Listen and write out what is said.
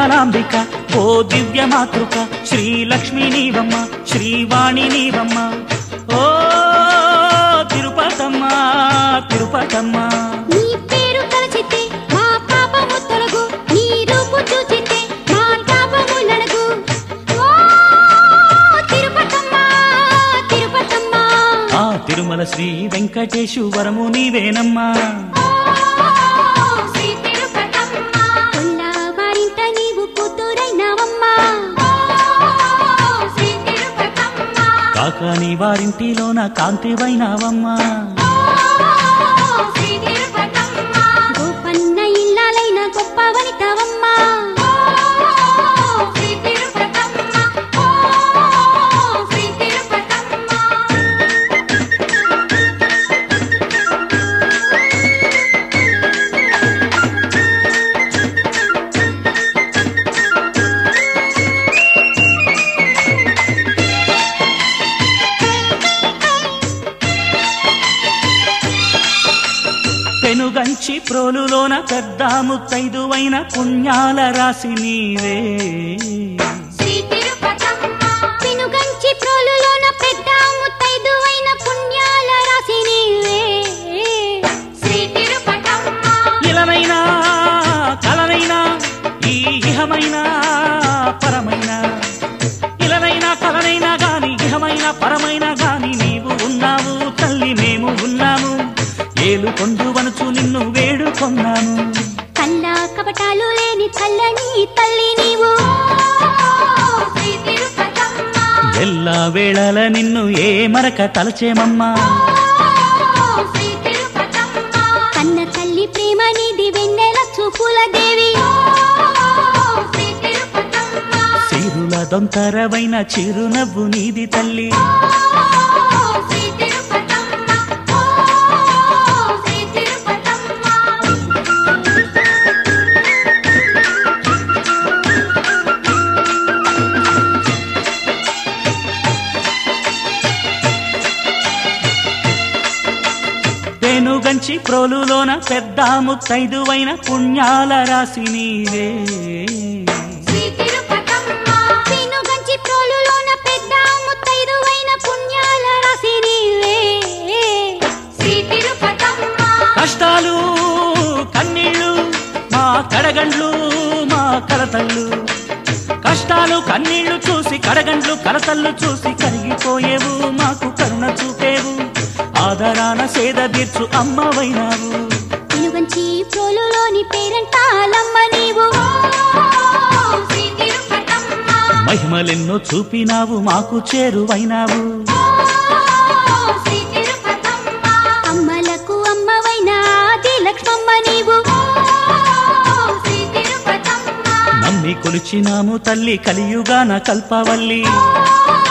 తిరుమలాంబిక ఓ దివ్య మాతృక శ్రీలక్ష్మి నీవమ్మ శ్రీవాణి నీవమ్మ ఓ తిరుపతమ్మ తిరుపతమ్మ నీ పేరు తలచితే మా పాపము తొలగు నీ రూపు చూచితే మా తాపము నడగు ఓ తిరుపతమ్మ తిరుపతమ్మ ఆ తిరుమల శ్రీ వెంకటేశ్వరము నీవేనమ్మా శ్రీ తిరుపతమ్మ కొల్ల వారింట నీవు కూతురైనవమ్మా శ్రీ తిరుపతమ్మ కాకాని వారింటిలోన కాంతివైనావమ్మా శ్రీ తిరుపతమ్మ గోపన్న ఇల్లాలైన గొప్ప వనితవమ్మా శ్రీ తిరుపతమ్మ శ్రీ తిరుపతమ్మ పెనుగంచి ప్రోలులోన పెద్ద ముత్తైదువైన పుణ్యాల రాసి నీవే శ్రీ తిరుపతమ్మ పినుగంచి ప్రోలులోన పెద్ద ముత్తైదువైన పుణ్యాల రాసి నీవే శ్రీ తిరుపతమ్మ ఇలనైనా కలనైనా ఈ ఇహమైనా పరమైన ఇలనైనా కలనైనా గాని ఇహమైన పరమైన గాని నీవు ఉన్నావు తల్లి మేము ఉన్నాము ఏలు కొండు వనుచు నిన్ను వేడుకొన్నాము కల్లా కపటాలు లేని చల్లని తల్లి నీవు శ్రీ తిరుపతమ్మ ఎల్లా వేళల నిన్ను ఏ మరక తలచేమమ్మా శ్రీ తిరుపతమ్మ కన్న తల్లి ప్రేమ నిధి వెన్నెల చూపుల దేవి శ్రీ తిరుపతమ్మ సిరుల దొంతరవైన చిరునవ్వు నీది తల్లి శ్రీ తిరుపతమ్మ శ్రీ తిరుపతమ్మ పెనుగంచి ప్రోలులోన పెద్ద ముత్తైదువైన పుణ్యాల రాసి నీవే శ్రీ తిరుపతమ్మ పినుగంచి ప్రోలులోన పెద్ద ముత్తైదువైన పుణ్యాల రాసి నీవే శ్రీ తిరుపతమ్మ కష్టాలు కన్నీళ్ళు మా కడగండ్లు మా కలతళ్ళు కష్టాలు కన్నీళ్లు చూసి కడగండ్లు కలతళ్ళు చూసి కరిగిపోయేవు మాకు కరుణ చూపేవు ఆదరాన సేద తీర్చు అమ్మవైనావు పినుగంచి ప్రోలులోని పేరంటాలమ్మ నీవు శ్రీ తిరుపతమ్మ మహిమలెన్నో చూపినావు మాకు చేరువైనావు శ్రీ తిరుపతమ్మ అమ్మలకు అమ్మవైన ఆది లక్ష్మమ్మ నీవు శ్రీ తిరుపతమ్మ నమ్మి కొలిచినాము తల్లి కలియుగాన కల్పవల్లి ఓ